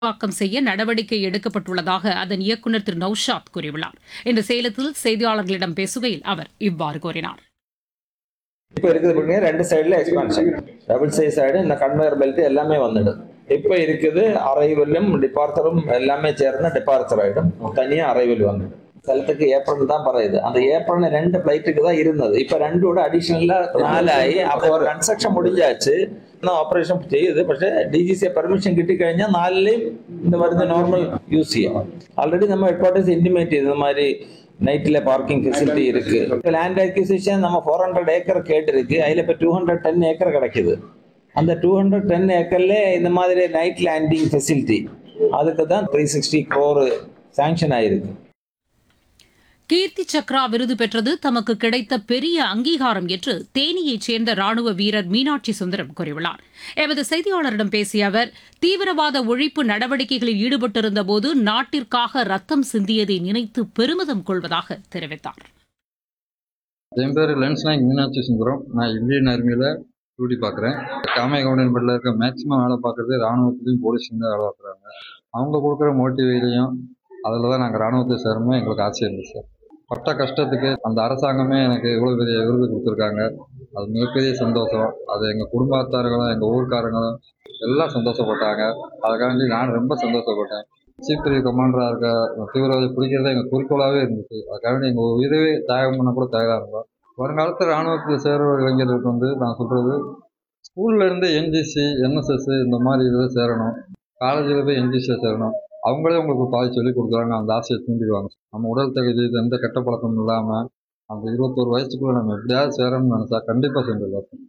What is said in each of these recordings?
விரிவாக்கம் செய்ய நடவடிக்கை எடுக்கப்பட்டுள்ளதாக அதன் இயக்குநர் திரு நௌஷாத் கூறியுள்ளார் இன்று சேலத்தில் செய்தியாளர்களிடம் பேசுகையில் அவர் இவ்வாறு கூறினார் இப்போ இருக்குது பாருங்க ரெண்டு சைடில் எக்ஸ்பான்ஷன் டபுள் சைஸ் சைடு இந்த கன்வேயர் பெல்ட் எல்லாமே வந்துடும் இப்போ இருக்குது அரைவலும் டிபார்ச்சரும் எல்லாமே சேர்ந்து டிபார்ச்சர் ஆகிடும் தனியாக அரைவல் வந்துடும் സ്ഥലത്തേക്ക് ഏപ്രിൽ தான் പറയുന്നത് அந்த ஏப்ரல் ரெண்டு ஃப்ளைட்டுக்கு தான் இருந்தது இப்போ ரெண்டு கூட அடிஷனலாக നാലായി അപ്പോൾ കൺസ്ട്രക്ഷൻ முடிஞ்சாச்சு இன்னும் ஆப்ரேஷன் ചെയ്യുது പക്ഷേ ഡി ജി സി പെർമിഷൻ കിട്ടിക്കഴിഞ്ഞാൽ നാലിലെയും இந்த മരുന്ന് നോർമൽ യൂസ് ചെയ്യാം ஆல்ரெடி நம்ம ஹெட்குவார்ட்டர்ஸ் இன்டிமேட் இது மாதிரி நைட்டில் பார்க்கிங் ஃபெசிலிட்டி இருக்கு இப்போ லேண்ட் அக்யூசிஷன் நம்ம ஃபோர் ஹண்ட்ரட் ஏக்கர் கேட்டிருக்கு அதில் இப்போ டூ ஹண்ட்ரட் டென் ஏக்கர் கிடைக்குது அந்த டூ ஹண்ட்ரட் டென் ஏக்கர்ல இந்த மாதிரி நைட் லேண்டிங் ஃபெசிலிட்டி அதுக்கு தான் த்ரீ சிக்ஸ்டி க்ரோர் சாங்ஷன் ஆயிருக்கு கீர்த்தி சக்ரா விருது பெற்றது தமக்கு கிடைத்த பெரிய அங்கீகாரம் என்று தேனியைச் சேர்ந்த ராணுவ வீரர் மீனாட்சி சுந்தரம் கூறியுள்ளார் எமது செய்தியாளரிடம் பேசிய அவர் தீவிரவாத ஒழிப்பு நடவடிக்கைகளில் ஈடுபட்டிருந்தபோது நாட்டிற்காக ரத்தம் சிந்தியதை நினைத்து பெருமிதம் கொள்வதாக தெரிவித்தார் என் பேர் லென்ஸ் நாயக் மீனாட்சி சுந்தரம் நான் இந்தியன் ஆர்மியில் டியூட்டி பார்க்குறேன் காமை கவுண்டன்பட்டில் இருக்க மேக்ஸிமம் வேலை பார்க்குறது ராணுவத்துலேயும் போலீஸ்லையும் தான் வேலை பார்க்குறாங்க அவங்க கொடுக்குற மோட்டிவேலையும் அதில் தான் நாங்கள் ராணுவத்தை சேரணும் எங்களுக்கு ஆசை இருந்துச்சு சார் பட்ட கஷ்டத்துக்கு அந்த அரசாங்கமே எனக்கு இவ்வளோ பெரிய விருது கொடுத்துருக்காங்க அது மிகப்பெரிய சந்தோஷம் அது எங்கள் குடும்பத்தார்களும் எங்கள் ஊர்க்காரங்களும் எல்லாம் சந்தோஷப்பட்டாங்க அதுக்காண்டி நான் ரொம்ப சந்தோஷப்பட்டேன் சீஃப் பிரிவு கமாண்டராக இருக்க தீவிரவாதி பிடிக்கிறது எங்கள் குறிக்கோளாகவே இருந்துச்சு அதுக்காக எங்கள் உயிரவே தியாகம் பண்ண கூட தயாராக இருந்தோம் வருங்காலத்தில் ராணுவத்தில் சேர்ற இளைஞர்களுக்கு வந்து நான் சொல்கிறது ஸ்கூல்ல இருந்து என்ஜிசி என்எஸ்எஸ் இந்த மாதிரி இதில் சேரணும் காலேஜில் போய் என்ஜிசியில் சேரணும் அவங்களே உங்களுக்கு பாதி சொல்லி கொடுக்குறாங்க அந்த ஆசையை தூண்டிடுவாங்க நம்ம உடல் தகுதி இது எந்த கெட்ட பழக்கமும் இல்லாமல் அந்த இருபத்தோரு வயசுக்குள்ள நம்ம எப்படியாவது சேரணும்னு நினச்சா கண்டிப்பாக செஞ்சிடலாம்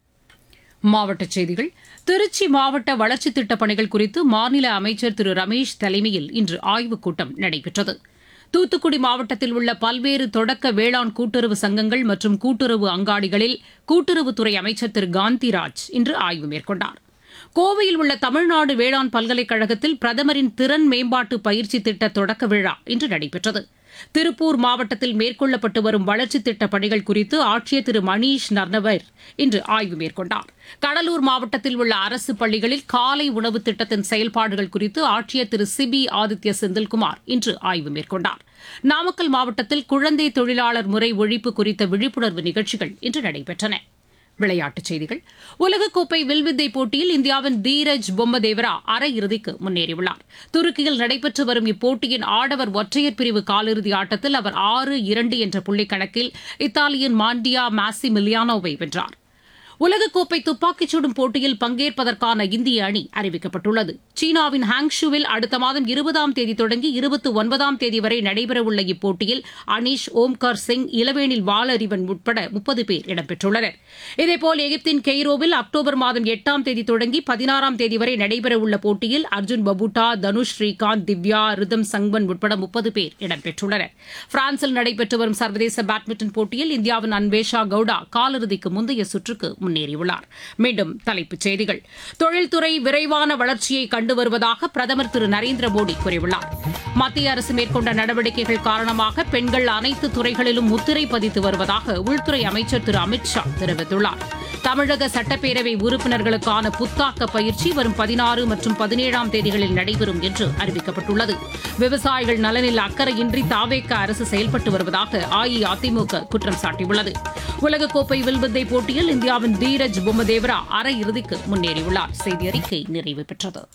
மாவட்டச் செய்திகள் திருச்சி மாவட்ட வளர்ச்சித் திட்டப் பணிகள் குறித்து மாநில அமைச்சர் திரு ரமேஷ் தலைமையில் இன்று ஆய்வுக் கூட்டம் நடைபெற்றது தூத்துக்குடி மாவட்டத்தில் உள்ள பல்வேறு தொடக்க வேளாண் கூட்டுறவு சங்கங்கள் மற்றும் கூட்டுறவு அங்காடிகளில் கூட்டுறவுத்துறை அமைச்சர் திரு காந்திராஜ் இன்று ஆய்வு மேற்கொண்டார் கோவையில் உள்ள தமிழ்நாடு வேளாண் பல்கலைக்கழகத்தில் பிரதமரின் திறன் மேம்பாட்டு பயிற்சி திட்ட தொடக்க விழா இன்று நடைபெற்றது திருப்பூர் மாவட்டத்தில் மேற்கொள்ளப்பட்டு வரும் வளர்ச்சித் திட்டப் பணிகள் குறித்து ஆட்சியர் திரு மணீஷ் நர்னவர் இன்று ஆய்வு மேற்கொண்டார் கடலூர் மாவட்டத்தில் உள்ள அரசு பள்ளிகளில் காலை உணவு திட்டத்தின் செயல்பாடுகள் குறித்து ஆட்சியர் திரு சிபி ஆதித்ய செந்தில்குமார் இன்று ஆய்வு மேற்கொண்டார் நாமக்கல் மாவட்டத்தில் குழந்தை தொழிலாளர் முறை ஒழிப்பு குறித்த விழிப்புணர்வு நிகழ்ச்சிகள் இன்று நடைபெற்றன விளையாட்டுச் செய்திகள் உலகக்கோப்பை வில்வித்தை போட்டியில் இந்தியாவின் தீரஜ் பொம்மதேவரா அரையிறுதிக்கு முன்னேறியுள்ளார் துருக்கியில் நடைபெற்று வரும் இப்போட்டியின் ஆடவர் ஒற்றையர் பிரிவு காலிறுதி ஆட்டத்தில் அவர் ஆறு இரண்டு என்ற புள்ளிக் கணக்கில் இத்தாலியின் மாண்டியா மாசி மிலியானோவை வென்றார் உலகக்கோப்பை துப்பாக்கிச் சுடும் போட்டியில் பங்கேற்பதற்கான இந்திய அணி அறிவிக்கப்பட்டுள்ளது சீனாவின் ஹாங்ஷுவில் அடுத்த மாதம் இருபதாம் தேதி தொடங்கி இருபத்தி ஒன்பதாம் தேதி வரை நடைபெறவுள்ள இப்போட்டியில் அனீஷ் ஓம்கார் சிங் இளவேனில் வாலறிவன் உட்பட முப்பது பேர் இடம்பெற்றுள்ளனர் இதேபோல் எகிப்தின் கெய்ரோவில் அக்டோபர் மாதம் எட்டாம் தேதி தொடங்கி பதினாறாம் தேதி வரை நடைபெறவுள்ள போட்டியில் அர்ஜுன் பபுட்டா தனுஷ் ஸ்ரீகாந்த் திவ்யா ரிதம் சங்வன் உட்பட முப்பது பேர் இடம்பெற்றுள்ளனர் பிரான்சில் நடைபெற்று வரும் சர்வதேச பேட்மிண்டன் போட்டியில் இந்தியாவின் அன்வேஷா கவுடா காலிறுதிக்கு முந்தைய சுற்றுக்கு முன்னேறியுள்ளார் மீண்டும் தலைப்புச் செய்திகள் தொழில்துறை விரைவான வளர்ச்சியை கண்டு வருவதாக பிரதமர் திரு நரேந்திர மோடி கூறியுள்ளார் மத்திய அரசு மேற்கொண்ட நடவடிக்கைகள் காரணமாக பெண்கள் அனைத்து துறைகளிலும் முத்திரை பதித்து வருவதாக உள்துறை அமைச்சர் திரு அமித் ஷா தெரிவித்துள்ளார் தமிழக சட்டப்பேரவை உறுப்பினர்களுக்கான புத்தாக்க பயிற்சி வரும் பதினாறு மற்றும் பதினேழாம் தேதிகளில் நடைபெறும் என்று அறிவிக்கப்பட்டுள்ளது விவசாயிகள் நலனில் அக்கறையின்றி தாவேக்க அரசு செயல்பட்டு வருவதாக அஇஅதிமுக குற்றம் சாட்டியுள்ளது உலகக்கோப்பை வில்வித்தை போட்டியில் இந்தியாவின் தீரஜ் பொம்மதேவரா அரையிறுதிக்கு முன்னேறியுள்ளார் செய்தி அறிக்கை நிறைவு பெற்றது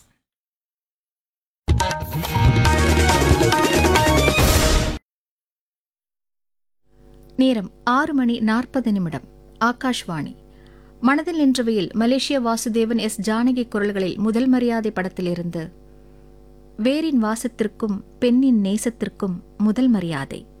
நேரம் ஆறு மணி நாற்பது நிமிடம் ஆகாஷ்வாணி மனதில் நின்றவையில் மலேசிய வாசுதேவன் எஸ் ஜானகி குரல்களில் முதல் மரியாதை படத்திலிருந்து வேரின் வாசத்திற்கும் பெண்ணின் நேசத்திற்கும் முதல் மரியாதை